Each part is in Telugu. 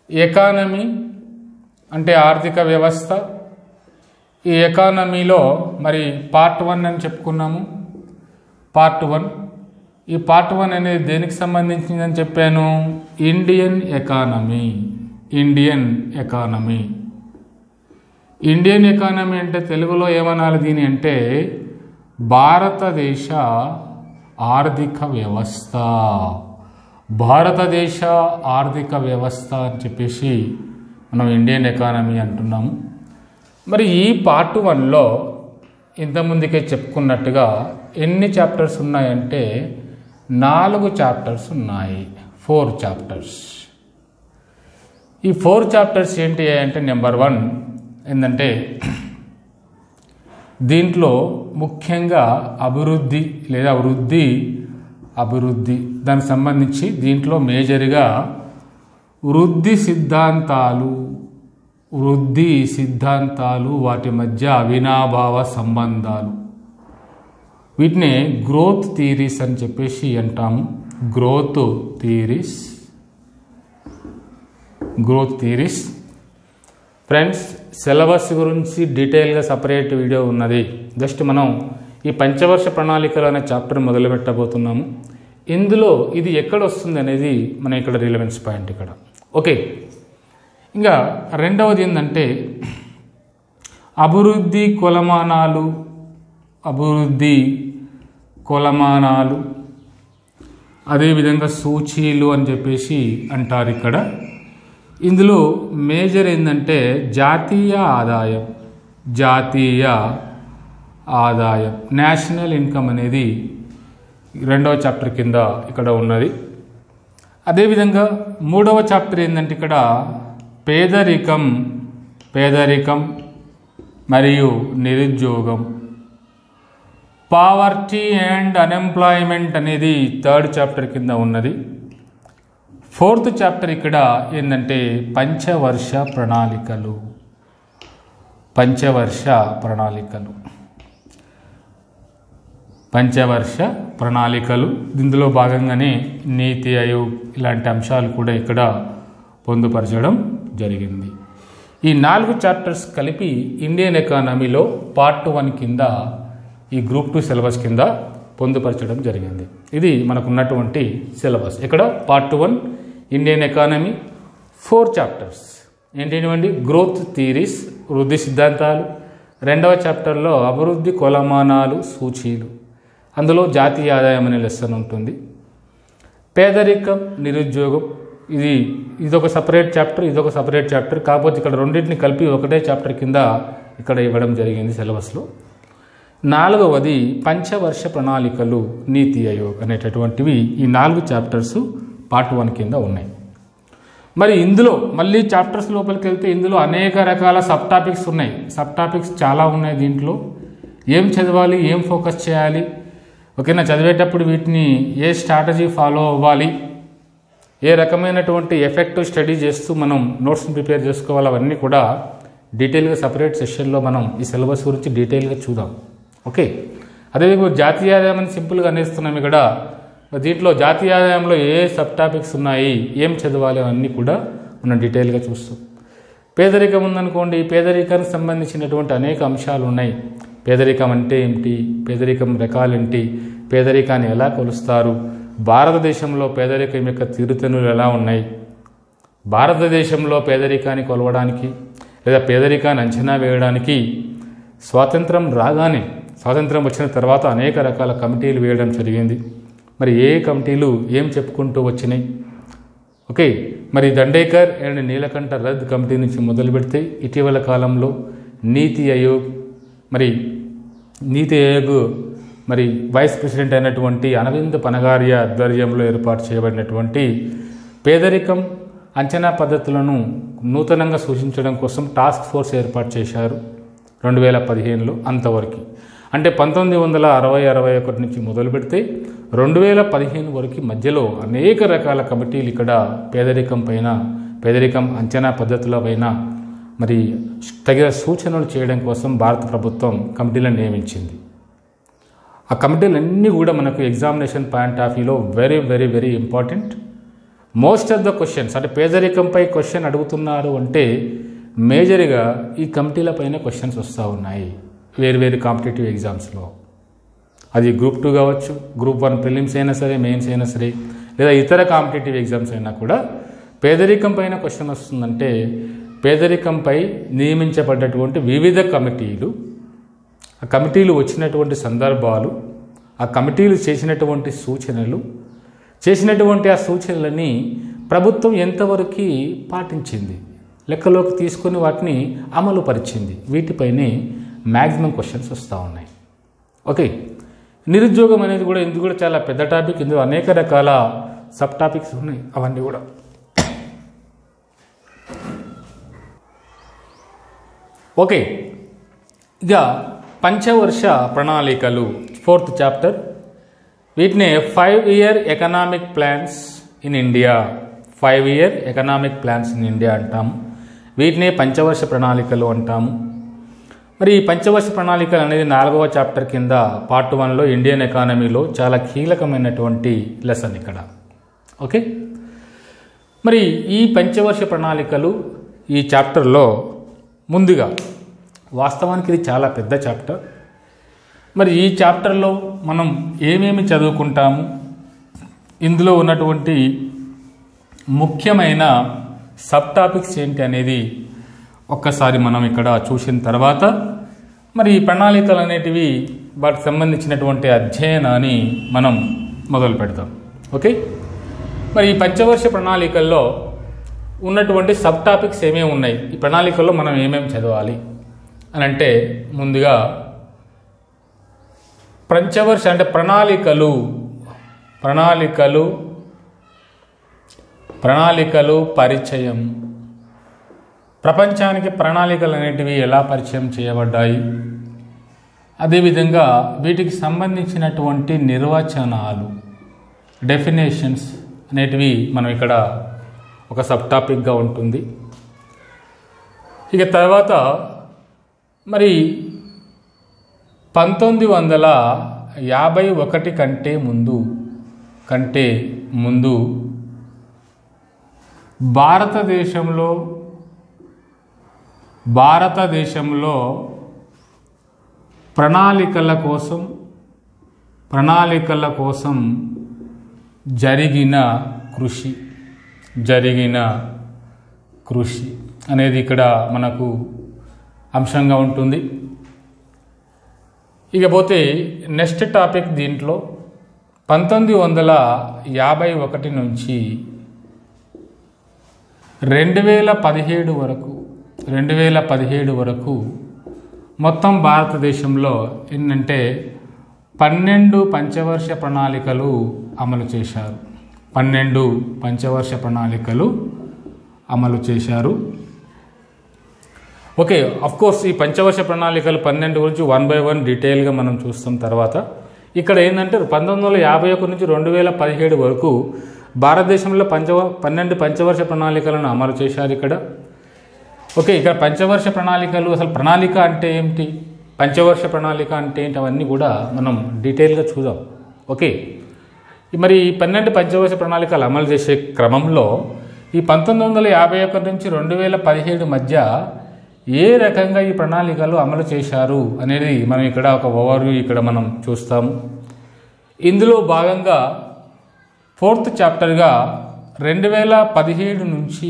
ఎకానమీ అంటే ఆర్థిక వ్యవస్థ ఈ ఎకానమీలో మరి పార్ట్ వన్ అని చెప్పుకున్నాము పార్ట్ వన్ ఈ పార్ట్ వన్ అనేది దేనికి సంబంధించిందని చెప్పాను Indian economy Indian economy Indian economy అంటే తెలుగులో ఏమనాలి దీని అంటే భారతదేశ ఆర్థిక వ్యవస్థ భారతదేశ ఆర్థిక వ్యవస్థ అని చెప్పేసి మనం ఇండియన్ ఎకానమీ అంటున్నాము మరి ఈ పార్ట్ వన్లో ఇంతకుముందుకే చెప్పుకున్నట్టుగా ఎన్ని చాప్టర్స్ ఉన్నాయంటే నాలుగు చాప్టర్స్ ఉన్నాయి ఫోర్ చాప్టర్స్ ఈ ఫోర్ చాప్టర్స్ ఏంటి అంటే నెంబర్ వన్ ఏంటంటే దీంట్లో ముఖ్యంగా అభివృద్ధి లేదా వృద్ధి అభివృద్ధి దానికి సంబంధించి దీంట్లో మేజర్గా వృద్ధి సిద్ధాంతాలు వృద్ధి సిద్ధాంతాలు వాటి మధ్య అవినాభావ సంబంధాలు వీటిని గ్రోత్ థీరీస్ అని చెప్పేసి అంటాము growth theories growth theories friends syllabus గురించి డీటెయిల్గా సపరేట్ వీడియో ఉన్నది జస్ట్ మనం ఈ పంచవర్ష ప్రణాళికలు అనే చాప్టర్ మొదలు పెట్టబోతున్నాము ఇందులో ఇది ఎక్కడ వస్తుంది అనేది మన ఇక్కడ రిలవెన్స్ పాయింట్ ఇక్కడ ఓకే ఇంకా రెండవది ఏంటంటే అభివృద్ధి కొలమానాలు అభివృద్ధి కొలమానాలు అదేవిధంగా సూచీలు అని చెప్పేసి అంటారు ఇక్కడ ఇందులో మేజర్ ఏంటంటే జాతీయ ఆదాయం జాతీయ ఆదాయం నేషనల్ ఇన్కమ్ అనేది రెండవ చాప్టర్ కింద ఇక్కడ ఉన్నది అదేవిధంగా మూడవ చాప్టర్ ఏంటంటే ఇక్కడ పేదరికం పేదరికం మరియు నిరుద్యోగం పావర్టీ అండ్ అన్ఎంప్లాయ్మెంట్ అనేది థర్డ్ చాప్టర్ కింద ఉన్నది ఫోర్త్ చాప్టర్ ఇక్కడ ఏంటంటే పంచవర్ష ప్రణాళికలు పంచవర్ష ప్రణాళికలు పంచవర్ష ప్రణాళికలు ఇందులో భాగంగానే నీతి ఆయోగ్ ఇలాంటి అంశాలు కూడా ఇక్కడ పొందుపరచడం జరిగింది ఈ నాలుగు చాప్టర్స్ కలిపి ఇండియన్ ఎకానమీలో పార్ట్ వన్ కింద ఈ గ్రూప్ టూ సిలబస్ కింద పొందుపరచడం జరిగింది ఇది మనకున్నటువంటి సిలబస్ ఇక్కడ part one Indian economy four chapters ఏంటండి గ్రోత్ థీరీస్ వృద్ధి సిద్ధాంతాలు రెండవ చాప్టర్లో అభివృద్ధి కొలమానాలు సూచీలు అందులో జాతీయ ఆదాయం అనే లెసన్ ఉంటుంది పేదరికం నిరుద్యోగం ఇది ఇదొక సపరేట్ చాప్టర్ ఇదొక సపరేట్ చాప్టర్ కాకపోతే ఇక్కడ రెండింటిని కలిపి ఒకటే చాప్టర్ కింద ఇక్కడ ఇవ్వడం జరిగింది సిలబస్లో నాలుగవది పంచవర్ష ప్రణాళికలు నీతి ఆయోగ్ అనేటటువంటివి ఈ నాలుగు చాప్టర్స్ పార్ట్ వన్ కింద ఉన్నాయి మరి ఇందులో మళ్ళీ చాప్టర్స్ లోపలికి వెళ్తే ఇందులో అనేక రకాల సబ్ టాపిక్స్ ఉన్నాయి సబ్ టాపిక్స్ చాలా ఉన్నాయి దీంట్లో ఏం చదవాలి ఏం ఫోకస్ చేయాలి ఓకేనా చదివేటప్పుడు వీటిని ఏ స్ట్రాటజీ ఫాలో అవ్వాలి ఏ రకమైనటువంటి ఎఫెక్టివ్ స్టడీ చేస్తూ మనం నోట్స్ని ప్రిపేర్ చేసుకోవాలి అవన్నీ కూడా డీటెయిల్గా సపరేట్ సెషన్లో మనం ఈ సిలబస్ గురించి డీటెయిల్గా చూద్దాం ఓకే అదేవిధంగా జాతీయ ఆదాయం అని సింపుల్గా అనేస్తున్నాం ఇక్కడ దీంట్లో జాతీయ ఆదాయంలో ఏ సబ్ టాపిక్స్ ఉన్నాయి ఏం చదవాలి అవన్నీ కూడా మనం డీటెయిల్గా చూస్తాం పేదరికం ఉందనుకోండి పేదరికానికి సంబంధించినటువంటి అనేక అంశాలు ఉన్నాయి పేదరికం అంటే ఏమిటి పేదరికం రకాలేంటి పేదరికాన్ని ఎలా కొలుస్తారు భారతదేశంలో పేదరికం యొక్క తీరుతెన్నులు ఎలా ఉన్నాయి భారతదేశంలో పేదరికాన్ని కొలవడానికి లేదా పేదరికాన్ని అంచనా వేయడానికి స్వాతంత్రం రాగానే స్వాతంత్రం వచ్చిన తర్వాత అనేక రకాల కమిటీలు వేయడం జరిగింది మరి ఏ కమిటీలు ఏం చెప్పుకుంటూ వచ్చినాయి ఓకే మరి దండేకర్ అండ్ నీలకంఠ రద్ కమిటీ నుంచి మొదలు పెడితే ఇటీవల కాలంలో నీతి ఆయోగ్ మరి నీతి ఆయోగ్ మరి వైస్ ప్రెసిడెంట్ అయినటువంటి అరవింద్ పనగారియా ఆధ్వర్యంలో ఏర్పాటు చేయబడినటువంటి పేదరికం అంచనా పద్ధతులను నూతనంగా సూచించడం కోసం టాస్క్ ఫోర్స్ ఏర్పాటు చేశారు రెండు వేల పదిహేనులో అంతవరకు అంటే పంతొమ్మిది వందల అరవై అరవై ఒకటి నుంచి మొదలు పెడితే రెండు వేల పదిహేను వరకు మధ్యలో అనేక రకాల కమిటీలు ఇక్కడ పేదరికం పైన పేదరికం అంచనా పద్ధతుల పైన మరి తగిన సూచనలు చేయడం కోసం భారత ప్రభుత్వం కమిటీలను నియమించింది ఆ కమిటీలు అన్నీ కూడా మనకు ఎగ్జామినేషన్ పాయింట్ ఆఫ్ వ్యూలో very very very important most of the questions అంటే పేదరికంపై క్వశ్చన్ అడుగుతున్నారు అంటే మేజర్గా ఈ కమిటీల పైన క్వశ్చన్స్ వస్తూ ఉన్నాయి వేరు వేరు కాంపిటేటివ్ ఎగ్జామ్స్లో అది గ్రూప్ టూ కావచ్చు గ్రూప్ వన్ ప్రిలిమ్స్ అయినా సరే మెయిన్స్ అయినా సరే లేదా ఇతర కాంపిటేటివ్ ఎగ్జామ్స్ అయినా కూడా పేదరికం పైన క్వశ్చన్ వస్తుందంటే పేదరికంపై నియమించబడ్డటువంటి వివిధ కమిటీలు ఆ కమిటీలు వచ్చినటువంటి సందర్భాలు ఆ కమిటీలు చేసినటువంటి సూచనలు చేసినటువంటి ఆ సూచనలని ప్రభుత్వం ఎంతవరకు పాటించింది లెక్కలోకి తీసుకొని వాటిని అమలు పరిచింది వీటిపైనే మ్యాక్సిమం క్వశ్చన్స్ వస్తూ ఉన్నాయి ఓకే నిరుద్యోగం అనేది కూడా ఇది కూడా చాలా పెద్ద టాపిక్ ఇందులో అనేక రకాల సబ్ టాపిక్స్ ఉన్నాయి అవన్నీ కూడా ఓకే ఇక పంచవర్ష ప్రణాళికలు ఫోర్త్ చాప్టర్ వీటిని five year economic plans in India five year economic plans in India అంటాము వీటిని పంచవర్ష ప్రణాళికలు అంటాము మరి ఈ పంచవర్ష ప్రణాళికలు అనేది నాలుగవ చాప్టర్ కింద పార్ట్ వన్లో ఇండియన్ ఎకానమీలో చాలా కీలకమైనటువంటి లెసన్ ఇక్కడ ఓకే మరి ఈ పంచవర్ష ప్రణాళికలు ఈ చాప్టర్లో ముందుగా వాస్తవానికి ఇది చాలా పెద్ద చాప్టర్ మరి ఈ చాప్టర్లో మనం ఏమేమి చదువుకుంటాము ఇందులో ఉన్నటువంటి ముఖ్యమైన సబ్ టాపిక్స్ ఏంటి అనేది ఒక్కసారి మనం ఇక్కడ చూసిన తర్వాత మరి ఈ ప్రణాళికలు అనేటివి వాటికి సంబంధించినటువంటి అధ్యయనాన్ని మనం మొదలు పెడతాం ఓకే మరి ఈ పంచవర్ష ప్రణాళికల్లో ఉన్నటువంటి సబ్ టాపిక్స్ ఏమేమి ఉన్నాయి ఈ ప్రణాళికల్లో మనం ఏమేమి చదవాలి అని అంటే ముందుగా పంచవర్ష అంటే ప్రణాళికలు ప్రణాళికలు ప్రణాళికలు పరిచయం ప్రపంచానికి ప్రణాళికలు అనేటివి ఎలా పరిచయం చేయబడ్డాయి అదేవిధంగా వీటికి సంబంధించినటువంటి నిర్వచనాలు డెఫినేషన్స్ అనేటివి మనం ఇక్కడ ఒక సబ్ టాపిక్గా ఉంటుంది ఇక తర్వాత మరి పంతొమ్మిది వందల యాభై ఒకటి కంటే ముందు కంటే ముందు భారతదేశంలో భారతదేశంలో ప్రణాళికల కోసం ప్రణాళికల కోసం జరిగిన కృషి జరిగిన కృషి అనేది ఇక్కడ మనకు అంశంగా ఉంటుంది ఇకపోతే నెక్స్ట్ టాపిక్ దీంట్లో పంతొమ్మిది వందల యాభై ఒకటి నుంచి రెండు వేల పదిహేడు వరకు రెండు వేల పదిహేడు వరకు మొత్తం భారతదేశంలో ఏంటంటే పన్నెండు పంచవర్ష ప్రణాళికలు అమలు చేశారు పన్నెండు పంచవర్ష ప్రణాళికలు అమలు చేశారు ఓకే అఫ్ కోర్స్ ఈ పంచవర్ష ప్రణాళికలు పన్నెండు గురించి వన్ బై వన్ డీటెయిల్గా మనం చూస్తాం తర్వాత ఇక్కడ ఏంటంటే పంతొమ్మిది వందల యాభై ఒకటి నుంచి రెండు వేల పదిహేడు వరకు భారతదేశంలో పంచ పన్నెండు పంచవర్ష ప్రణాళికలను అమలు చేశారు ఇక్కడ ఓకే ఇక్కడ పంచవర్ష ప్రణాళికలు అసలు ప్రణాళిక అంటే ఏమిటి పంచవర్ష ప్రణాళిక అంటే ఏంటి అవన్నీ కూడా మనం డీటెయిల్గా చూద్దాం ఓకే మరి ఈ పన్నెండు పంచవర్ష ప్రణాళికలు అమలు చేసే క్రమంలో ఈ పంతొమ్మిది వందల యాభై ఒకటి నుంచి రెండు వేల పదిహేడు మధ్య ఏ రకంగా ఈ ప్రణాళికలు అమలు చేశారు అనేది మనం ఇక్కడ ఒక ఓవర్వ్యూ ఇక్కడ మనం చూస్తాము ఇందులో భాగంగా ఫోర్త్ చాప్టర్గా రెండు వేల పదిహేడు నుంచి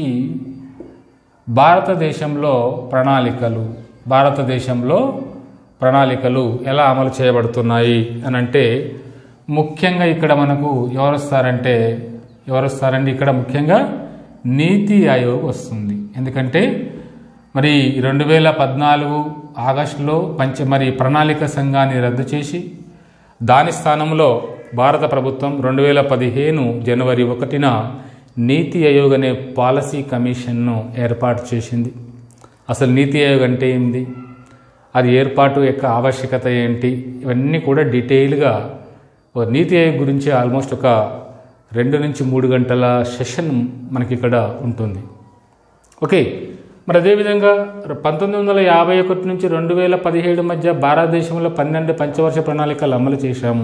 భారతదేశంలో ప్రణాళికలు భారతదేశంలో ప్రణాళికలు ఎలా అమలు చేయబడుతున్నాయి అని అంటే ముఖ్యంగా ఇక్కడ మనకు ఎవరు వస్తారంటే ఎవరు వస్తారండి ఇక్కడ ముఖ్యంగా నీతి ఆయోగ్ వస్తుంది ఎందుకంటే మరి రెండు వేల పద్నాలుగు ఆగస్టులో పంచ మరి ప్రణాళిక సంఘాన్ని రద్దు చేసి దాని స్థానంలో భారత ప్రభుత్వం రెండు వేల పదిహేను జనవరి ఒకటిన నీతి ఆయోగ్ అనే పాలసీ కమిషన్ను ఏర్పాటు చేసింది అసలు నీతి ఆయోగ్ అంటే ఏంది అది ఏర్పాటు యొక్క ఆవశ్యకత ఏంటి ఇవన్నీ కూడా డీటెయిల్గా ఒక నీతి ఆయోగ్ గురించి ఆల్మోస్ట్ ఒక రెండు నుంచి మూడు గంటల సెషన్ మనకి ఇక్కడ ఉంటుంది ఓకే మరి అదేవిధంగా పంతొమ్మిది వందల యాభై ఒకటి నుంచి రెండు వేల పదిహేడు మధ్య భారతదేశంలో పన్నెండు పంచవర్ష ప్రణాళికలు అమలు చేశాము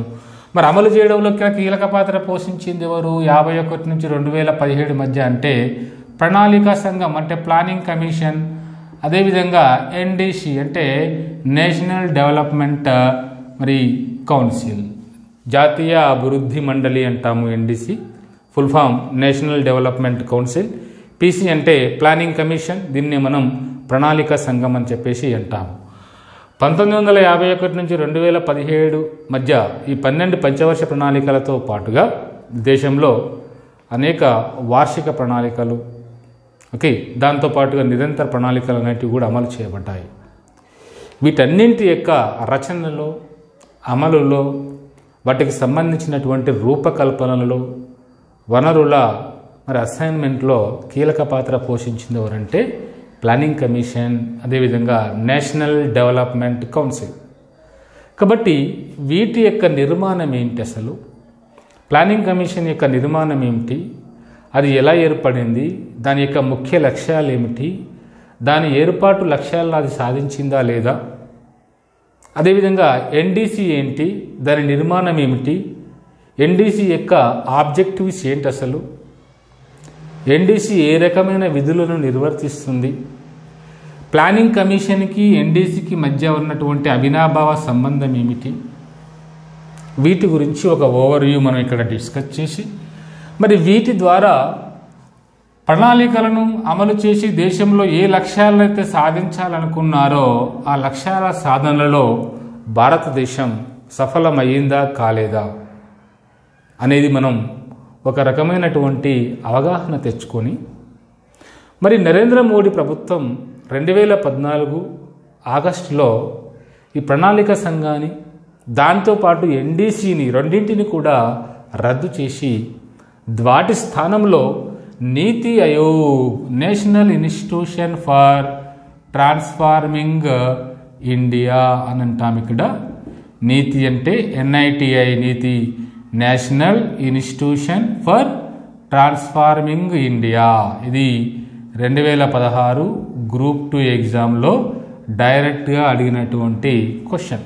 మరి అమలు చేయడంలో ఇక్కడ కీలక పాత్ర పోషించింది ఎవరు యాభై ఒకటి నుంచి రెండు వేల పదిహేడు మధ్య అంటే ప్రణాళికా సంఘం అంటే ప్లానింగ్ కమిషన్ అదేవిధంగా ఎన్డిసి అంటే నేషనల్ డెవలప్మెంట్ మరి కౌన్సిల్ జాతీయ అభివృద్ధి మండలి అంటాము NDC full form national development council PC అంటే ప్లానింగ్ కమిషన్ దీన్ని మనం ప్రణాళిక సంఘం అని చెప్పేసి అంటాము పంతొమ్మిది వందల యాభై ఒకటి నుంచి రెండు వేల పదిహేడు మధ్య ఈ పన్నెండు పంచవర్ష ప్రణాళికలతో పాటుగా దేశంలో అనేక వార్షిక ప్రణాళికలు ఓకే దాంతోపాటుగా నిరంతర ప్రణాళికలు అనేటివి కూడా అమలు చేయబడ్డాయి వీటన్నింటి యొక్క రచనలో అమలులో వాటికి సంబంధించినటువంటి రూపకల్పనలో వనరుల మరి అసైన్మెంట్లో కీలక పాత్ర పోషించింది ఎవరంటే ప్లానింగ్ కమిషన్ అదేవిధంగా నేషనల్ డెవలప్మెంట్ కౌన్సిల్ కాబట్టి వీటి యొక్క నిర్మాణం ఏంటి అసలు ప్లానింగ్ కమిషన్ యొక్క నిర్మాణం ఏమిటి అది ఎలా ఏర్పడింది దాని యొక్క ముఖ్య లక్ష్యాలు ఏమిటి దాని ఏర్పాటు లక్ష్యాలను అది సాధించిందా లేదా అదేవిధంగా ఎన్డీసీ ఏంటి దాని నిర్మాణం ఏమిటి ఎన్డీసీ యొక్క ఆబ్జెక్టివ్స్ ఏంటి అసలు ఎన్డీసీ ఏ రకమైన విధులను నిర్వర్తిస్తుంది ప్లానింగ్ కమిషన్కి ఎన్డీసీకి మధ్య ఉన్నటువంటి అవినాభావ సంబంధం ఏమిటి వీటి గురించి ఒక ఓవర్వ్యూ మనం ఇక్కడ డిస్కస్ చేసి మరి వీటి ద్వారా ప్రణాళికలను అమలు చేసి దేశంలో ఏ లక్ష్యాలను అయితే సాధించాలనుకున్నారో ఆ లక్ష్యాల సాధనలో భారతదేశం సఫలమయ్యిందా కాలేదా అనేది మనం ఒక రకమైనటువంటి అవగాహన తెచ్చుకొని మరి నరేంద్ర మోడీ ప్రభుత్వం రెండు వేల పద్నాలుగు ఆగస్టులో ఈ ప్రణాళిక సంఘాన్ని దాంతోపాటు ఎన్డీసీని రెండింటిని కూడా రద్దు చేసి వాటి స్థానంలో NITI Aayog national institution for transforming India అని అంటాం ఇక్కడ నీతి అంటే NITI NITI national institution for transforming India ఇది రెండు వేల పదహారు గ్రూప్ టూ ఎగ్జామ్లో డైరెక్ట్గా అడిగినటువంటి question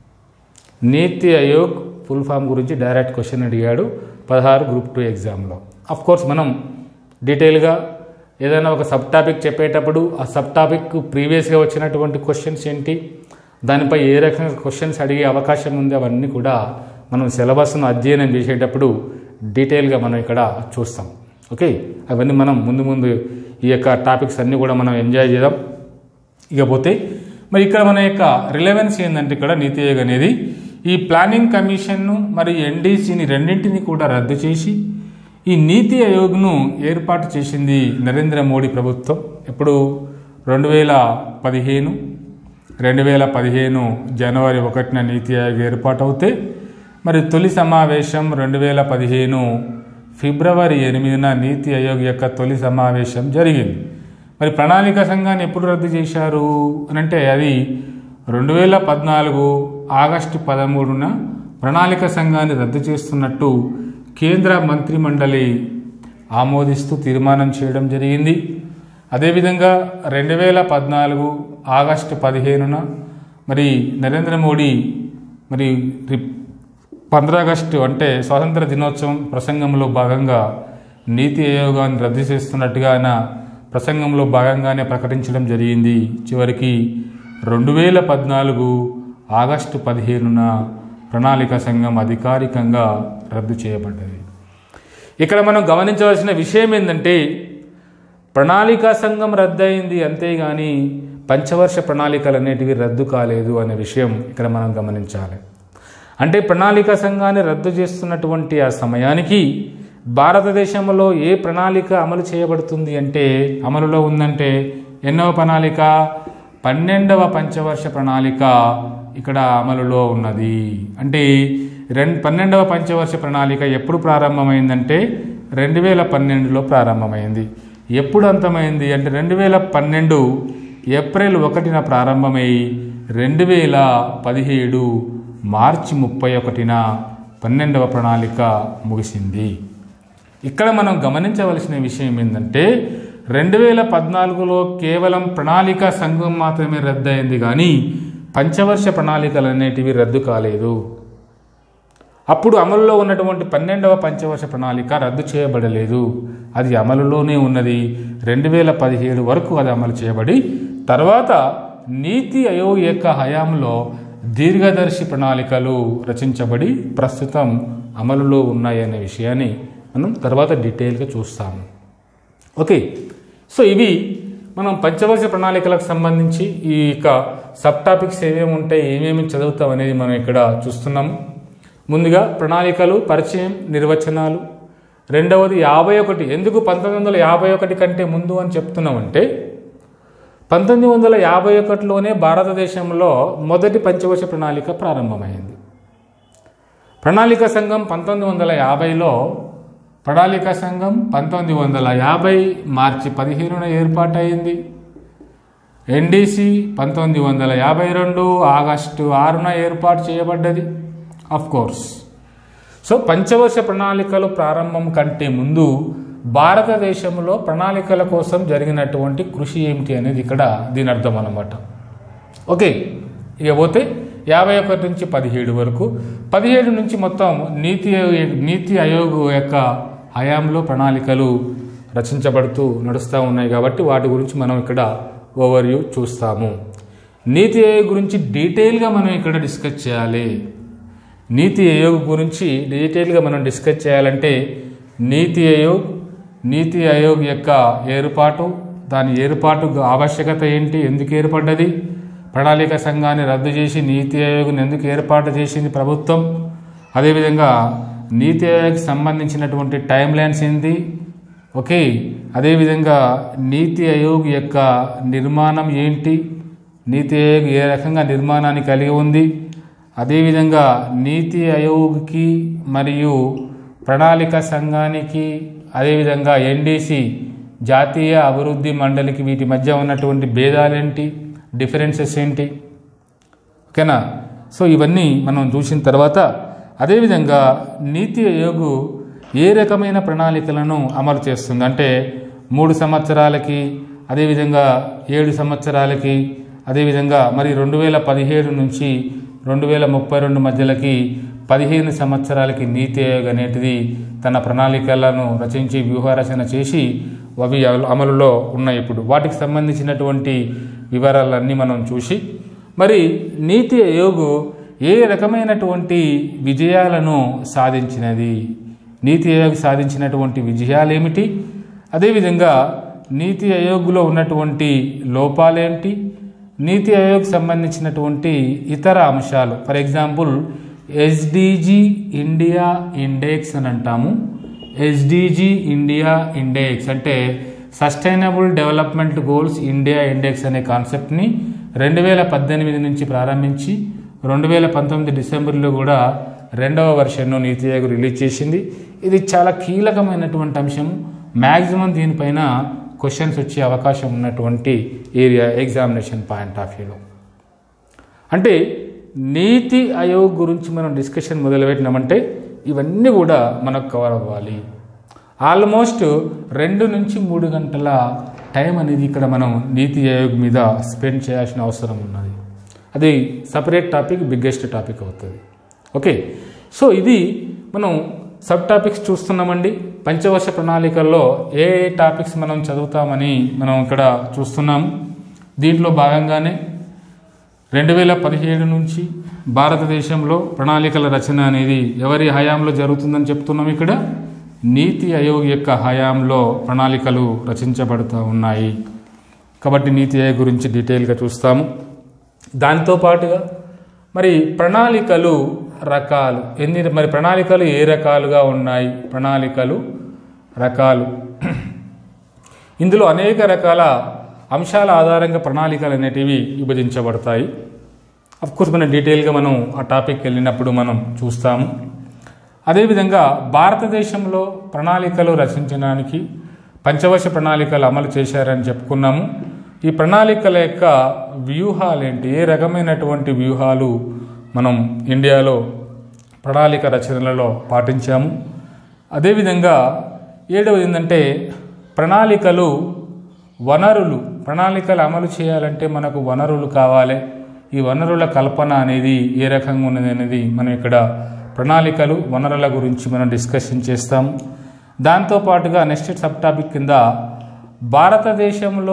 NITI Aayog full form గురించి డైరెక్ట్ క్వశ్చన్ అడిగాడు పదహారు గ్రూప్ టూ ఎగ్జామ్లో అఫ్ కోర్స్ మనం డీటెయిల్గా ఏదైనా ఒక సబ్ టాపిక్ చెప్పేటప్పుడు ఆ సబ్ టాపిక్ ప్రీవియస్గా వచ్చినటువంటి క్వశ్చన్స్ ఏంటి దానిపై ఏ రకంగా క్వశ్చన్స్ అడిగే అవకాశం ఉంది అవన్నీ కూడా మనం సిలబస్ను అధ్యయనం చేసేటప్పుడు డీటెయిల్గా మనం ఇక్కడ చూస్తాం ఓకే అవన్నీ మనం ముందు ముందు ఈ యొక్క టాపిక్స్ అన్నీ కూడా మనం ఎంజాయ్ చేద్దాం ఇకపోతే మరి ఇక్కడ మన యొక్క రిలవెన్స్ ఏంటంటే ఇక్కడ నీతి ఆయోగ్ అనేది ఈ ప్లానింగ్ కమిషన్ను మరియు ఎన్డీసీని రెండింటిని కూడా రద్దు చేసి ఈ నీతి ఆయోగ్ను ఏర్పాటు చేసింది నరేంద్ర మోడీ ప్రభుత్వం ఎప్పుడు రెండు వేల పదిహేను రెండు వేల పదిహేను జనవరి ఒకటిన నీతి ఆయోగ్ ఏర్పాటు అవుతే మరి తొలి సమావేశం రెండు వేల పదిహేను ఫిబ్రవరి ఎనిమిదిన నీతి ఆయోగ్ యొక్క తొలి సమావేశం జరిగింది మరి ప్రణాళిక సంఘాన్ని ఎప్పుడు రద్దు చేశారు అని అంటే అది రెండు వేల పద్నాలుగు ఆగస్టు పదమూడున ప్రణాళిక సంఘాన్ని రద్దు చేస్తున్నట్టు కేంద్ర మంత్రిమండలి ఆమోదిస్తూ తీర్మానం చేయడం జరిగింది అదేవిధంగా రెండు వేల పద్నాలుగు ఆగస్టు పదిహేనున మరి నరేంద్ర మోడీ మరి రి- పంద్ర ఆగస్టు అంటే స్వాతంత్ర దినోత్సవం ప్రసంగంలో భాగంగా నీతి ఆయోగాన్ని రద్దు చేస్తున్నట్టుగా ఆయన ప్రసంగంలో భాగంగానే ప్రకటించడం జరిగింది చివరికి రెండు వేల పద్నాలుగు ఆగస్టు పదిహేనున ప్రణాళిక సంఘం అధికారికంగా రద్దు చేయబడ్డది ఇక్కడ మనం గమనించవలసిన విషయం ఏంటంటే ప్రణాళికా సంఘం రద్దయింది అంతేగాని పంచవర్ష ప్రణాళికలు అనేటివి రద్దు కాలేదు అనే విషయం ఇక్కడ మనం గమనించాలి అంటే ప్రణాళికా సంఘాన్ని రద్దు చేస్తున్నటువంటి ఆ సమయానికి భారతదేశంలో ఏ ప్రణాళిక అమలు చేయబడుతుంది అంటే అమలులో ఉందంటే ఎన్నవ ప్రణాళిక పన్నెండవ పంచవర్ష ప్రణాళిక ఇక్కడ అమలులో ఉన్నది అంటే రెండు పన్నెండవ పంచవర్ష ప్రణాళిక ఎప్పుడు ప్రారంభమైందంటే రెండు వేల పన్నెండులో ప్రారంభమైంది ఎప్పుడు అంతమైంది అంటే రెండు వేల పన్నెండు ఏప్రిల్ ఒకటిన ప్రారంభమై రెండు వేల పదిహేడు మార్చి ముప్పై ఒకటిన పన్నెండవ ప్రణాళిక ముగిసింది ఇక్కడ మనం గమనించవలసిన విషయం ఏంటంటే రెండు వేల పద్నాలుగులో కేవలం ప్రణాళిక సంఘం మాత్రమే రద్దయింది కానీ పంచవర్ష ప్రణాళికలు అనేటివి రద్దు కాలేదు అప్పుడు అమలులో ఉన్నటువంటి పన్నెండవ పంచవర్ష ప్రణాళిక రద్దు చేయబడలేదు అది అమలులోనే ఉన్నది రెండు వేల పదిహేడు వరకు అది అమలు చేయబడి తర్వాత నీతి ఆయోగ్ యొక్క హయాంలో దీర్ఘదర్శి ప్రణాళికలు రచించబడి ప్రస్తుతం అమలులో ఉన్నాయనే విషయాన్ని మనం తర్వాత డీటెయిల్గా చూస్తాము ఓకే సో ఇవి మనం పంచవర్ష ప్రణాళికలకు సంబంధించి ఈ యొక్క సబ్ టాపిక్స్ ఏమేమి ఉంటాయి ఏమేమి చదువుతాం అనేది మనం ఇక్కడ చూస్తున్నాము ముందుగా ప్రణాళికలు పరిచయం నిర్వచనాలు రెండవది యాభై ఒకటి ఎందుకు పంతొమ్మిది వందల యాభై ఒకటి కంటే ముందు అని చెప్తున్నామంటే పంతొమ్మిది వందల యాభై ఒకటిలోనే భారతదేశంలో మొదటి పంచవర్ష ప్రణాళిక ప్రారంభమైంది ప్రణాళిక సంఘం పంతొమ్మిది వందల యాభైలో ప్రణాళిక సంఘం పంతొమ్మిది వందల యాభై మార్చి పదిహేనున ఏర్పాటైంది ఎన్డీసీ పంతొమ్మిది వందల యాభై రెండు ఆగస్టు ఆరున ఏర్పాటు చేయబడ్డది ఆఫ్ కోర్స్ సో పంచవర్ష ప్రణాళికలు ప్రారంభం కంటే ముందు భారతదేశంలో ప్రణాళికల కోసం జరిగినటువంటి కృషి ఏమిటి అనేది ఇక్కడ దీని అర్థం అన్నమాట ఓకే ఇక పోతే యాభై ఒకటి నుంచి పదిహేడు వరకు పదిహేడు నుంచి మొత్తం నీతి ఆయోగ్ నీతి ఆయోగ్ యొక్క హయాంలో ప్రణాళికలు రచించబడుతూ నడుస్తూ ఉన్నాయి కాబట్టి వాటి గురించి మనం ఇక్కడ ఓవర్వ్యూ చూస్తాము నీతి ఆయోగ్ గురించి డీటెయిల్గా మనం ఇక్కడ డిస్కస్ చేయాలి నీతి ఆయోగ్ గురించి డీటెయిల్గా మనం డిస్కస్ చేయాలంటే నీతి ఆయోగ్ నీతి ఆయోగ్ యొక్క ఏర్పాటు దాని ఏర్పాటు ఆవశ్యకత ఏంటి ఎందుకు ఏర్పడ్డది ప్రణాళిక సంఘాన్ని రద్దు చేసి నీతి ఆయోగ్ని ఎందుకు ఏర్పాటు చేసింది ప్రభుత్వం అదేవిధంగా నీతి ఆయోగ్కి సంబంధించినటువంటి టైం లైన్స్ ఏంటి ఓకే అదేవిధంగా నీతి ఆయోగ్ యొక్క నిర్మాణం ఏంటి నీతి ఆయోగ్ ఏ రకంగా నిర్మాణాన్ని కలిగి ఉంది అదేవిధంగా నీతి ఆయోగ్కి మరియు ప్రణాళిక సంఘానికి అదేవిధంగా ఎన్డీసీ జాతీయ అభివృద్ధి మండలికి వీటి మధ్య ఉన్నటువంటి భేదాలేంటి డిఫరెన్సెస్ ఏంటి ఓకేనా సో ఇవన్నీ మనం చూసిన తర్వాత అదేవిధంగా నీతి ఆయోగ్ ఏ రకమైన ప్రణాళికలను అమలు చేస్తుంది అంటే మూడు సంవత్సరాలకి అదేవిధంగా ఏడు సంవత్సరాలకి అదేవిధంగా మరి రెండు వేల పదిహేడు నుంచి రెండు వేల ముప్పై రెండు మధ్యలకి పదిహేను సంవత్సరాలకి నీతి ఆయోగ్ అనేటిది తన ప్రణాళికలను రచించి వ్యూహరచన చేసి అవి అమలులో ఉన్నాయి ఇప్పుడు వాటికి సంబంధించినటువంటి వివరాలన్నీ మనం చూసి మరి నీతి ఆయోగ్ ఏ రకమైనటువంటి విజయాలను సాధించినది నీతి ఆయోగ్ సాధించినటువంటి విజయాలు ఏమిటి అదేవిధంగా నీతి ఆయోగ్లో ఉన్నటువంటి లోపాలేంటి నీతి ఆయోగ్ సంబంధించినటువంటి ఇతర అంశాలు for example SDG India index అని అంటాము ఎస్డిజి ఇండియా ఇండెక్స్ అంటే sustainable development goals India index అనే కాన్సెప్ట్ని రెండు వేల పద్దెనిమిది నుంచి ప్రారంభించి రెండు వేల పంతొమ్మిది డిసెంబర్లో కూడా రెండవ వర్షన్ను నీతి ఆయోగ్ రిలీజ్ చేసింది ఇది చాలా కీలకమైనటువంటి అంశం మ్యాక్సిమం దీనిపైన క్వశ్చన్స్ వచ్చే అవకాశం ఉన్నటువంటి ఏరియా ఎగ్జామినేషన్ పాయింట్ ఆఫ్ వ్యూలో అంటే నీతి ఆయోగ్ గురించి మనం డిస్కషన్ మొదలుపెట్టినామంటే ఇవన్నీ కూడా మనకు కవర్ అవ్వాలి ఆల్మోస్ట్ రెండు నుంచి మూడు గంటల టైం అనేది ఇక్కడ మనం నీతి ఆయోగ్ మీద స్పెండ్ చేయాల్సిన అవసరం ఉన్నది అది సపరేట్ టాపిక్ బిగ్గెస్ట్ టాపిక్ అవుతుంది ఓకే సో ఇది మనం సబ్ టాపిక్స్ చూస్తున్నామండి పంచవర్ష ప్రణాళికల్లో ఏ ఏ టాపిక్స్ మనం చదువుతామని మనం ఇక్కడ చూస్తున్నాము దీంట్లో భాగంగానే రెండు వేల పదిహేడు నుంచి భారతదేశంలో ప్రణాళికల రచన అనేది ఎవరి హయాంలో జరుగుతుందని చెప్తున్నాం ఇక్కడ నీతి ఆయోగ్ యొక్క హయాంలో ప్రణాళికలు రచించబడుతూ ఉన్నాయి కాబట్టి నీతి ఆయోగ్ గురించి డీటెయిల్గా చూస్తాము దాంతో పాటుగా మరి ప్రణాళికలు రకాలు ఎన్ని మరి ప్రణాళికలు ఏ రకాలుగా ఉన్నాయి ప్రణాళికలు రకాలు ఇందులో అనేక రకాల అంశాల ఆధారంగా ప్రణాళికలు అనేటివి విభజించబడతాయి కోర్స్ మనం డీటెయిల్గా మనం ఆ టాపిక్ వెళ్ళినప్పుడు మనం చూస్తాము అదేవిధంగా భారతదేశంలో ప్రణాళికలు రచించడానికి పంచవర్ష ప్రణాళికలు అమలు చేశారని చెప్పుకున్నాము ఈ ప్రణాళికల యొక్క వ్యూహాలు ఏంటి ఏ రకమైనటువంటి వ్యూహాలు మనం ఇండియాలో ప్రణాళిక రచనలలో పాటించాము అదేవిధంగా ఏడవది ఏంటంటే ప్రణాళికలు వనరులు ప్రణాళికలు అమలు చేయాలంటే మనకు వనరులు కావాలి ఈ వనరుల కల్పన అనేది ఏ రకంగా ఉన్నది అనేది మనం ఇక్కడ ప్రణాళికలు వనరుల గురించి మనం డిస్కషన్ చేస్తాము దాంతోపాటుగా నెక్స్ట్ సబ్ టాపిక్ కింద భారతదేశంలో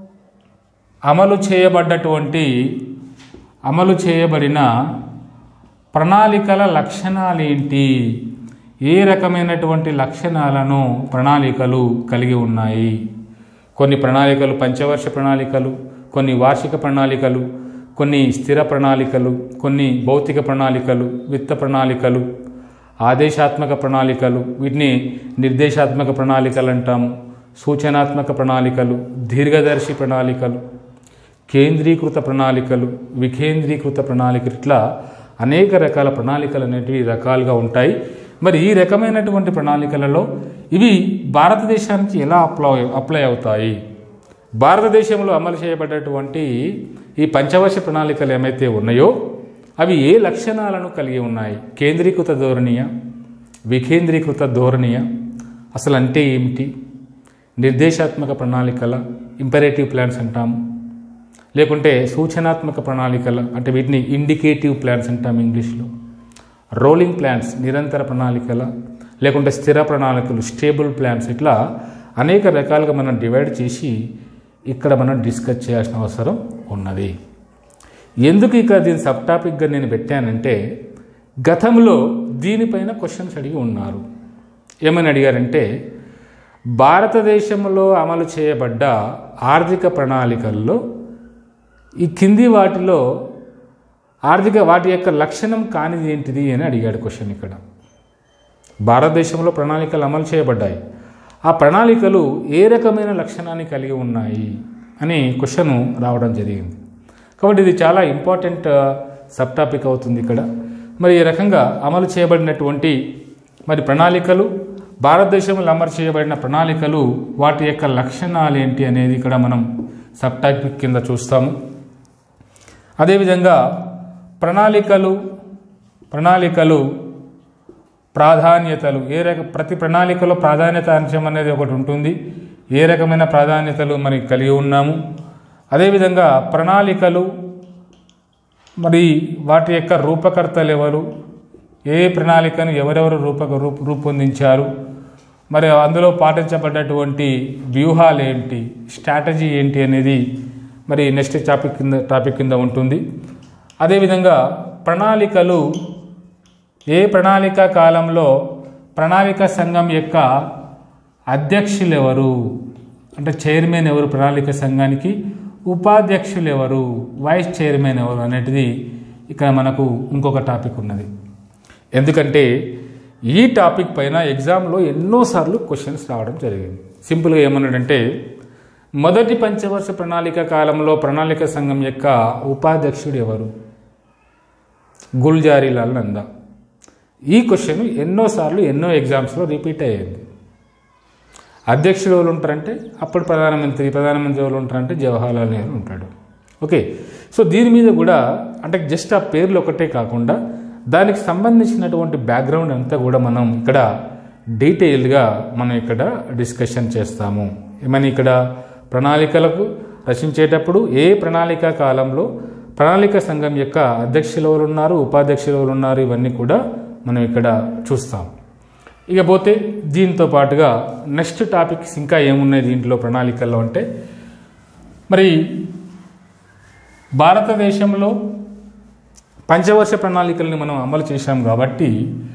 అమలు చేయబడ్డటువంటి అమలు చేయబడిన ప్రణాళికల లక్షణాలేంటి ఏ రకమైనటువంటి లక్షణాలను ప్రణాళికలు కలిగి ఉన్నాయి కొన్ని ప్రణాళికలు పంచవర్ష ప్రణాళికలు కొన్ని వార్షిక ప్రణాళికలు కొన్ని స్థిర ప్రణాళికలు కొన్ని భౌతిక ప్రణాళికలు విత్త ప్రణాళికలు ఆదేశాత్మక ప్రణాళికలు వీటిని నిర్దేశాత్మక ప్రణాళికలు అంటాము సూచనాత్మక ప్రణాళికలు దీర్ఘదర్శి ప్రణాళికలు కేంద్రీకృత ప్రణాళికలు వికేంద్రీకృత ప్రణాళికలు ఇట్లా అనేక రకాల ప్రణాళికలు అనేటివి రకాలుగా ఉంటాయి మరి ఈ రకమైనటువంటి ప్రణాళికలలో ఇవి భారతదేశానికి ఎలా అప్లై అప్లై అవుతాయి భారతదేశంలో అమలు చేయబడ్డటువంటి ఈ పంచవర్ష ప్రణాళికలు ఏమైతే ఉన్నాయో అవి ఏ లక్షణాలను కలిగి ఉన్నాయి కేంద్రీకృత ధోరణియ వికేంద్రీకృత ధోరణియ అసలు అంటే ఏమిటి నిర్దేశాత్మక ప్రణాళికల ఇంపరేటివ్ ప్లాన్స్ అంటాము లేకుంటే సూచనాత్మక ప్రణాళికల అంటే వీటిని ఇండికేటివ్ ప్లాన్స్ అంటాం ఇంగ్లీష్లో రోలింగ్ ప్లాన్స్ నిరంతర ప్రణాళికల లేకుంటే స్థిర ప్రణాళికలు స్టేబుల్ ప్లాన్స్ ఇట్లా అనేక రకాలుగా మనం డివైడ్ చేసి ఇక్కడ మనం డిస్కస్ చేయాల్సిన అవసరం ఉన్నది ఎందుకు ఇక దీని సబ్ టాపిక్గా నేను పెట్టానంటే గతంలో దీనిపైన క్వశ్చన్స్ అడిగి ఉన్నారు ఏమని అడిగారంటే భారతదేశంలో అమలు చేయబడ్డ ఆర్థిక ప్రణాళికల్లో ఈ కింది వాటిలో ఆర్థిక వాటి యొక్క లక్షణం కానిది ఏంటిది అని అడిగాడు క్వశ్చన్ ఇక్కడ భారతదేశంలో ప్రణాళికలు అమలు చేయబడ్డాయి ఆ ప్రణాళికలు ఏ రకమైన లక్షణాన్ని కలిగి ఉన్నాయి అని క్వశ్చన్ రావడం జరిగింది కాబట్టి ఇది చాలా ఇంపార్టెంట్ సబ్ టాపిక్ అవుతుంది ఇక్కడ మరి ఈ రకంగా అమలు చేయబడినటువంటి మరి ప్రణాళికలు భారతదేశంలో అమలు చేయబడిన ప్రణాళికలు వాటి యొక్క లక్షణాలు ఏంటి అనేది ఇక్కడ మనం సబ్ టాపిక్ కింద చూస్తాము అదేవిధంగా ప్రణాళికలు ప్రణాళికలు ప్రాధాన్యతలు ఏ రక ప్రతి ప్రణాళికలో ప్రాధాన్యత అంశం అనేది ఒకటి ఉంటుంది ఏ రకమైన ప్రాధాన్యతలు మనకి కలిగి ఉన్నాము అదేవిధంగా ప్రణాళికలు మరి వాటి యొక్క రూపకర్తలు ఎవరు ఏ ప్రణాళికను ఎవరెవరు రూప రూప- రూపొందించారు మరి అందులో పాటించబడ్డటువంటి వ్యూహాలు ఏంటి స్ట్రాటజీ ఏంటి అనేది మరి నెక్స్ట్ టాపిక్ కింద టాపిక్ కింద ఉంటుంది అదేవిధంగా ప్రణాళికలు ఏ ప్రణాళిక కాలంలో ప్రణాళిక సంఘం యొక్క అధ్యక్షులు ఎవరు అంటే చైర్మన్ ఎవరు ప్రణాళిక సంఘానికి ఉపాధ్యక్షులు ఎవరు వైస్ చైర్మన్ ఎవరు అనేటిది ఇక్కడ మనకు ఇంకొక టాపిక్ ఉన్నది ఎందుకంటే ఈ టాపిక్ పైన ఎగ్జామ్లో ఎన్నోసార్లు క్వశ్చన్స్ రావడం జరిగింది సింపుల్గా ఏమన్నాడంటే మొదటి పంచవర్ష ప్రణాళిక కాలంలో ప్రణాళిక సంఘం యొక్క ఉపాధ్యక్షుడు ఎవరు గుల్జారీలాల్ నందా ఈ క్వశ్చన్ ఎన్నోసార్లు ఎన్నో ఎగ్జామ్స్లో రిపీట్ అయ్యింది అధ్యక్షుడు ఎవరు ఉంటారంటే అప్పుడు ప్రధానమంత్రి ప్రధానమంత్రి ఎవరు ఉంటారంటే జవహర్లాల్ నెహ్రూ ఉంటాడు ఓకే సో దీని మీద కూడా అంటే జస్ట్ ఆ పేర్లు ఒకటే కాకుండా దానికి సంబంధించినటువంటి బ్యాక్గ్రౌండ్ అంతా కూడా మనం ఇక్కడ డీటెయిల్డ్గా మనం ఇక్కడ డిస్కషన్ చేస్తాము ఏమని ఇక్కడ ప్రణాళికలకు రచించేటప్పుడు ఏ ప్రణాళిక కాలంలో ప్రణాళిక సంఘం యొక్క అధ్యక్షులు ఎవరు ఉన్నారు ఉపాధ్యక్షులు ఎవరు ఉన్నారు ఇవన్నీ కూడా మనం ఇక్కడ చూస్తాం ఇక పోతే దీంతో పాటుగా నెక్స్ట్ టాపిక్స్ ఇంకా ఏమున్నాయి దీంట్లో ప్రణాళికల్లో అంటే మరి భారతదేశంలో పంచవర్ష ప్రణాళికల్ని మనం అమలు చేశాం కాబట్టి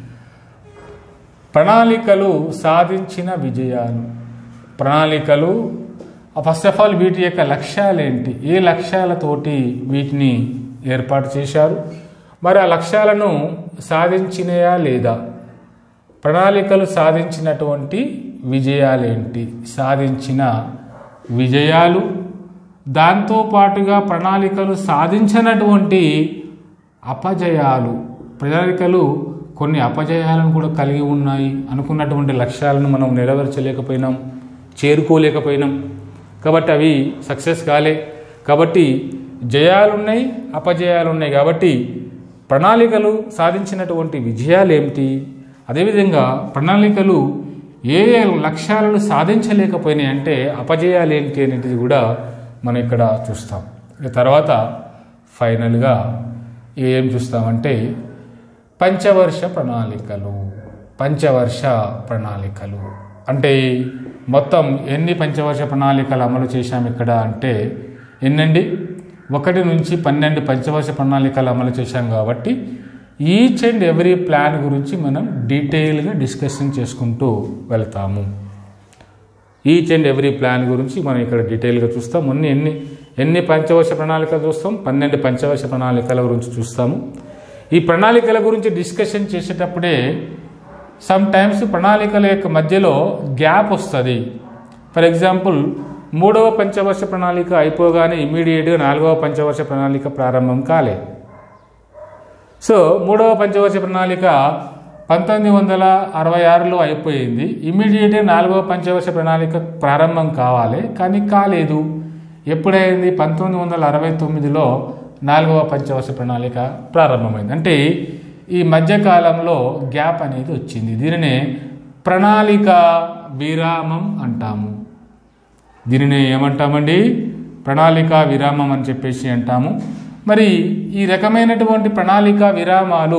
ప్రణాళికలు సాధించిన విజయాలు ప్రణాళికలు ఫస్ట్ ఆఫ్ ఆల్ వీటి యొక్క లక్ష్యాలు ఏంటి ఏ లక్ష్యాలతోటి వీటిని ఏర్పాటు చేశారు మరి ఆ లక్ష్యాలను సాధించినయా లేదా ప్రణాళికలు సాధించినటువంటి విజయాలేంటి సాధించిన విజయాలు దాంతో పాటుగా ప్రణాళికలు సాధించినటువంటి అపజయాలు ప్రణాళికలు కొన్ని అపజయాలను కూడా కలిగి ఉన్నాయి అనుకున్నటువంటి లక్ష్యాలను మనం నెరవేర్చలేకపోయినాం చేరుకోలేకపోయినాం కాబట్టి అవి సక్సెస్ కాలే కాబట్టి జయాలున్నాయి అపజయాలు ఉన్నాయి కాబట్టి ప్రణాళికలు సాధించినటువంటి విజయాలు ఏమిటి అదేవిధంగా ప్రణాళికలు ఏ ఏ లక్ష్యాలను సాధించలేకపోయినాయి అంటే అపజయాలు ఏంటి అనేది కూడా మనం ఇక్కడ చూస్తాం ఇక తర్వాత ఫైనల్గా ఏం చూస్తామంటే పంచవర్ష ప్రణాళికలు పంచవర్ష ప్రణాళికలు అంటే మొత్తం ఎన్ని పంచవర్ష ప్రణాళికలు అమలు చేశాం ఇక్కడ అంటే ఎన్నండి ఒకటి నుంచి పన్నెండు పంచవర్ష ప్రణాళికలు అమలు చేశాం కాబట్టి ఈచ్ అండ్ ఎవ్రీ ప్లాన్ గురించి మనం డీటెయిల్గా డిస్కషన్ చేసుకుంటూ వెళ్తాము ఈచ్ అండ్ ఎవ్రీ ప్లాన్ గురించి మనం ఇక్కడ డీటెయిల్గా చూస్తాం మొన్న ఎన్ని ఎన్ని పంచవర్ష ప్రణాళికలు చూస్తాం పన్నెండు పంచవర్ష ప్రణాళికల గురించి చూస్తాము ఈ ప్రణాళికల గురించి డిస్కషన్ చేసేటప్పుడే సమ్ టైమ్స్ ప్రణాళికల యొక్క మధ్యలో గ్యాప్ వస్తుంది ఫర్ ఎగ్జాంపుల్ మూడవ పంచవర్ష ప్రణాళిక అయిపోగానే ఇమీడియట్గా నాలుగవ పంచవర్ష ప్రణాళిక ప్రారంభం కాలేదు సో మూడవ పంచవర్ష ప్రణాళిక పంతొమ్మిది వందల అరవై ఆరులో అయిపోయింది ఇమీడియట్గా నాలుగవ పంచవర్ష ప్రణాళిక ప్రారంభం కావాలి కానీ కాలేదు ఎప్పుడైంది పంతొమ్మిది వందల అరవై తొమ్మిదిలో నాలుగవ పంచవర్ష ప్రణాళిక ప్రారంభమైంది అంటే ఈ మధ్యకాలంలో గ్యాప్ అనేది వచ్చింది దీనినే ప్రణాళిక విరామం అంటాము దీనిని ఏమంటామండి ప్రణాళిక విరామం అని చెప్పేసి అంటాము మరి ఈ రకమైనటువంటి ప్రణాళిక విరామాలు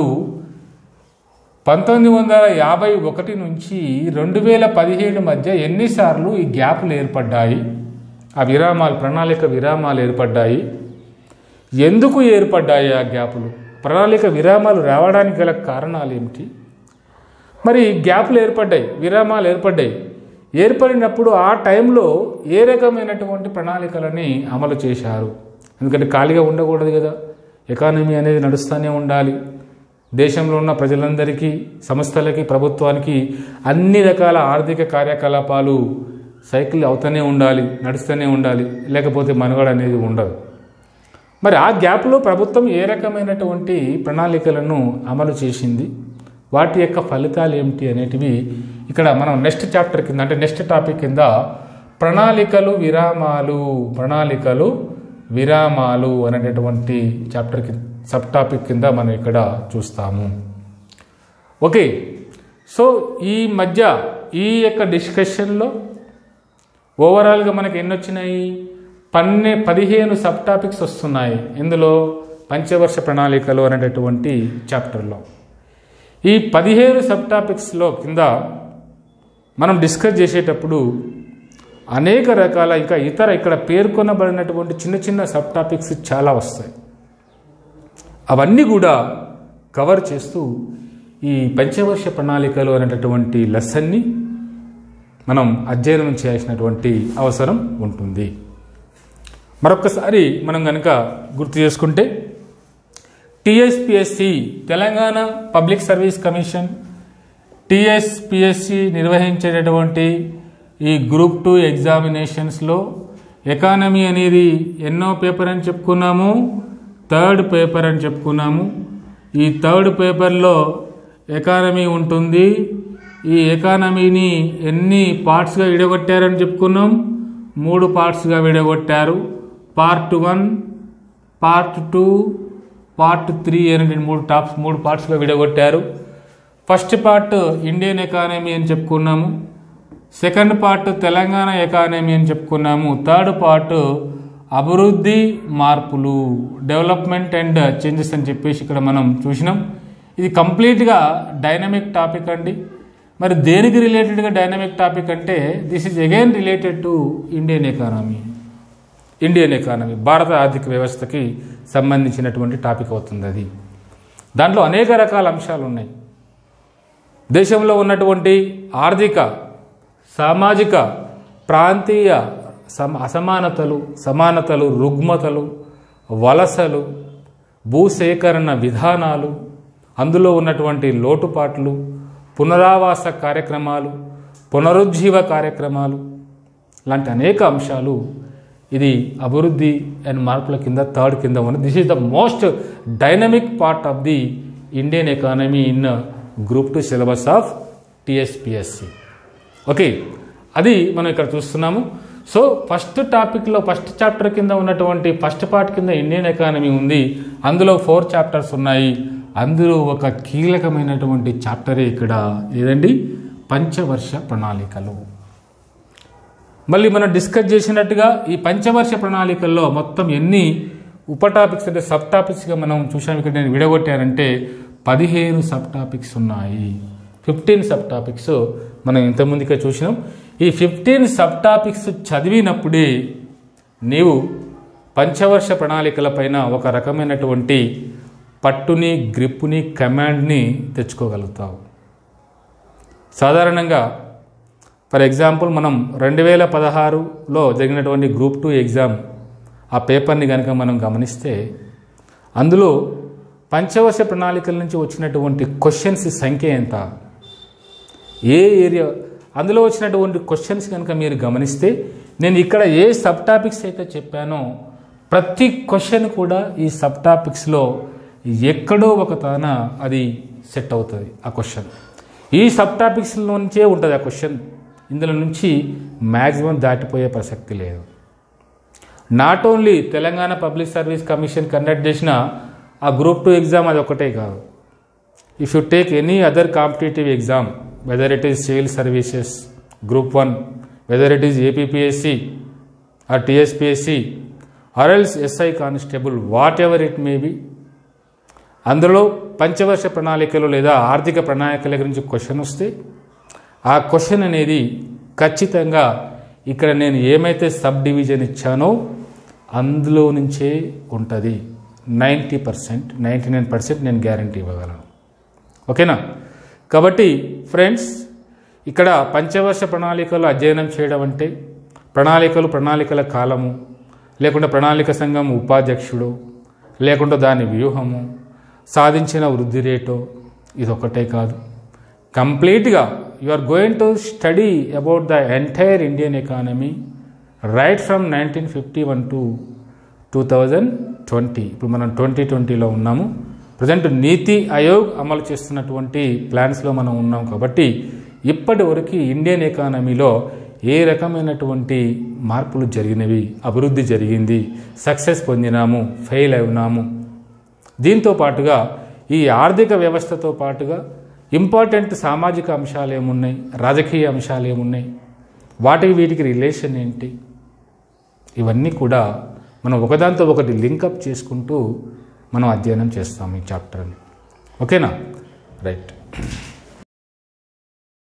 పంతొమ్మిది వందల యాభై ఒకటి నుంచి రెండు వేల పదిహేడు మధ్య ఎన్నిసార్లు ఈ గ్యాప్లు ఏర్పడ్డాయి ఆ విరామాలు ప్రణాళిక విరామాలు ఏర్పడ్డాయి ఎందుకు ఏర్పడ్డాయి ఆ గ్యాపులు ప్రణాళిక విరామాలు రావడానికి గల కారణాలు ఏమిటి మరి గ్యాప్లు ఏర్పడ్డాయి విరామాలు ఏర్పడ్డాయి ఏర్పడినప్పుడు ఆ టైంలో ఏ రకమైనటువంటి ప్రణాళికలని అమలు చేశారు ఎందుకంటే ఖాళీగా ఉండకూడదు కదా ఎకానమీ అనేది నడుస్తూనే ఉండాలి దేశంలో ఉన్న ప్రజలందరికీ సంస్థలకి ప్రభుత్వానికి అన్ని రకాల ఆర్థిక కార్యకలాపాలు సైకిల్ అవుతూనే ఉండాలి నడుస్తూనే ఉండాలి లేకపోతే మనుగడ అనేది ఉండదు మరి ఆ గ్యాప్లో ప్రభుత్వం ఏ రకమైనటువంటి ప్రణాళికలను అమలు చేసింది వాటి యొక్క ఫలితాలు ఏమిటి అనేటివి ఇక్కడ మనం నెక్స్ట్ చాప్టర్ కింద అంటే నెక్స్ట్ టాపిక్ కింద ప్రణాళికలు విరామాలు ప్రణాళికలు విరామాలు అనేటటువంటి చాప్టర్ కి సబ్ టాపిక్ కింద మనం ఇక్కడ చూస్తాము ఓకే సో ఈ మధ్య ఈ యొక్క డిస్కషన్లో ఓవరాల్గా మనకి ఎన్ని వచ్చినాయి పన్నె పదిహేను సబ్ టాపిక్స్ వస్తున్నాయి ఇందులో పంచవర్ష ప్రణాళికలు అనేటటువంటి చాప్టర్లో ఈ పదిహేను సబ్ టాపిక్స్లో కింద మనం డిస్కస్ చేసేటప్పుడు అనేక రకాల ఇంకా ఇతర ఇక్కడ పేర్కొనబడినటువంటి చిన్న చిన్న సబ్ టాపిక్స్ చాలా వస్తాయి అవన్నీ కూడా కవర్ చేస్తూ ఈ పంచవర్ష ప్రణాళికలు అనేటటువంటి లెసన్ని మనం అధ్యయనం చేయాల్సినటువంటి అవసరం ఉంటుంది మరొకసారి మనం కనుక గుర్తు చేసుకుంటే TSPSC Telangana public service commission TSPSC నిర్వహించేటటువంటి ఈ గ్రూప్ టూ ఎగ్జామినేషన్స్లో ఎకానమీ అనేది ఎన్నో పేపర్ అని చెప్పుకున్నాము థర్డ్ పేపర్ అని చెప్పుకున్నాము ఈ థర్డ్ పేపర్లో ఎకానమీ ఉంటుంది ఈ ఎకానమీని ఎన్ని పార్ట్స్గా విడగొట్టారని చెప్పుకున్నాం మూడు పార్ట్స్గా విడగొట్టారు part one part two part three అనే మూడు టాప్స్ మూడు పార్ట్స్గా విడగొట్టారు ఫస్ట్ పార్ట్ ఇండియన్ ఎకానమీ అని చెప్పుకున్నాము సెకండ్ పార్ట్ తెలంగాణ ఎకానమీ అని చెప్పుకున్నాము థర్డ్ పార్ట్ అభివృద్ధి మార్పులు డెవలప్మెంట్ అండ్ చేంజెస్ అని చెప్పేసి ఇక్కడ మనం చూసినాం ఇది కంప్లీట్గా డైనమిక్ టాపిక్ అండి మరి దేనికి రిలేటెడ్గా డైనమిక్ టాపిక్ అంటే this is again related to Indian economy Indian economy భారత ఆర్థిక వ్యవస్థకి సంబంధించినటువంటి టాపిక్ అవుతుంది అది దాంట్లో అనేక రకాల అంశాలు ఉన్నాయి దేశంలో ఉన్నటువంటి ఆర్థిక సామాజిక ప్రాంతీయ సమ అసమానతలు సమానతలు రుగ్మతలు వలసలు భూసేకరణ విధానాలు అందులో ఉన్నటువంటి లోటుపాట్లు పునరావాస కార్యక్రమాలు పునరుజ్జీవ కార్యక్రమాలు లాంటి అనేక అంశాలు ఇది అభివృద్ధి అండ్ మార్పుల కింద థర్డ్ కింద ఉన్నది this is the most dynamic part of the Indian economy in group two syllabus of TSPSC okay అది మనం ఇక్కడ చూస్తున్నాము సో ఫస్ట్ టాపిక్లో ఫస్ట్ చాప్టర్ కింద ఉన్నటువంటి ఫస్ట్ పార్ట్ కింద ఇండియన్ ఎకానమీ ఉంది అందులో ఫోర్ చాప్టర్స్ ఉన్నాయి అందులో ఒక కీలకమైనటువంటి చాప్టరే ఇక్కడ ఏదండి పంచవర్ష ప్రణాళికలు మళ్ళీ మనం డిస్కస్ చేసినట్టుగా ఈ పంచవర్ష ప్రణాళికల్లో మొత్తం ఎన్ని ఉప టాపిక్స్ అంటే సబ్ టాపిక్స్గా మనం చూసాం ఇక్కడ నేను విడగొట్టానంటే పదిహేను సబ్ టాపిక్స్ ఉన్నాయి ఫిఫ్టీన్ సబ్ టాపిక్స్ మనం ఇంతకుముందుకే చూసినాం ఈ ఫిఫ్టీన్ సబ్ టాపిక్స్ చదివినప్పుడే నీవు పంచవర్ష ప్రణాళికలపైన ఒక రకమైనటువంటి పట్టుని గ్రిప్పుని కమాండ్ని తెచ్చుకోగలుగుతావు సాధారణంగా ఫర్ ఎగ్జాంపుల్ మనం రెండు వేల పదహారులో జరిగినటువంటి గ్రూప్ టూ ఎగ్జామ్ ఆ పేపర్ని కనుక మనం గమనిస్తే అందులో పంచవర్ష ప్రణాళికల నుంచి వచ్చినటువంటి క్వశ్చన్స్ సంఖ్య ఎంత ఏ ఏరియా అందులో వచ్చినటువంటి క్వశ్చన్స్ కనుక మీరు గమనిస్తే నేను ఇక్కడ ఏ సబ్ టాపిక్స్ అయితే చెప్పానో ప్రతి క్వశ్చన్ కూడా ఈ సబ్ టాపిక్స్లో ఎక్కడో ఒక తాన అది సెట్ అవుతుంది ఆ క్వశ్చన్ ఈ సబ్ టాపిక్స్లో నుంచే ఉంటుంది ఆ క్వశ్చన్ ఇందులో నుంచి మ్యాక్సిమం దాటిపోయే ప్రసక్తి లేదు not only Telangana public service commission conduct చేసిన ఆ గ్రూప్ టూ ఎగ్జామ్ అది ఒకటే కాదు if you take any other competitive exam whether it is civil services group one whether it is APPSC or TSPSC or else SI constable whatever it may be అందులో పంచవర్ష ప్రణాళికలు లేదా ఆర్థిక ప్రణాళికల గురించి క్వశ్చన్ వస్తే ఆ క్వశ్చన్ అనేది ఖచ్చితంగా ఇక్కడ నేను ఏమైతే సబ్ డివిజన్ ఇచ్చానో అందులో నుంచే ఉంటుంది ninety percent ninety nine percent నేను గ్యారంటీ ఇవ్వగలను ఓకేనా కాబట్టి ఫ్రెండ్స్ ఇక్కడ పంచవర్ష ప్రణాళికలు అధ్యయనం చేయడం అంటే ప్రణాళికలు ప్రణాళికల కాలము లేకుంటే ప్రణాళిక సంఘం ఉపాధ్యక్షుడు లేకుంటే దాని వ్యూహము సాధించిన వృద్ధి రేటు ఇది ఒకటే కాదు కంప్లీట్గా you are going to study about the entire Indian economy right from nineteen fifty one to two thousand twenty ఇప్పుడు మనం ట్వంటీ ట్వంటీలో ఉన్నాము ప్రజెంట్ నీతి ఆయోగ్ అమలు చేస్తున్నటువంటి ప్లాన్స్లో మనం ఉన్నాం కాబట్టి ఇప్పటి వరకు ఇండియన్ ఎకానమీలో ఏ రకమైనటువంటి మార్పులు జరిగినవి అభివృద్ధి జరిగింది సక్సెస్ పొందినాము ఫెయిల్ అయినాము దీంతో పాటుగా ఈ ఆర్థిక వ్యవస్థతో పాటుగా ఇంపార్టెంట్ సామాజిక అంశాలు ఏమున్నాయి రాజకీయ అంశాలు ఏమున్నాయి వాటికి వీటికి రిలేషన్ ఏంటి ఇవన్నీ కూడా మనం ఒకదాంతో ఒకటి లింకప్ చేసుకుంటూ మనం అధ్యయనం చేస్తాం ఈ చాప్టర్ని ఓకేనా రైట్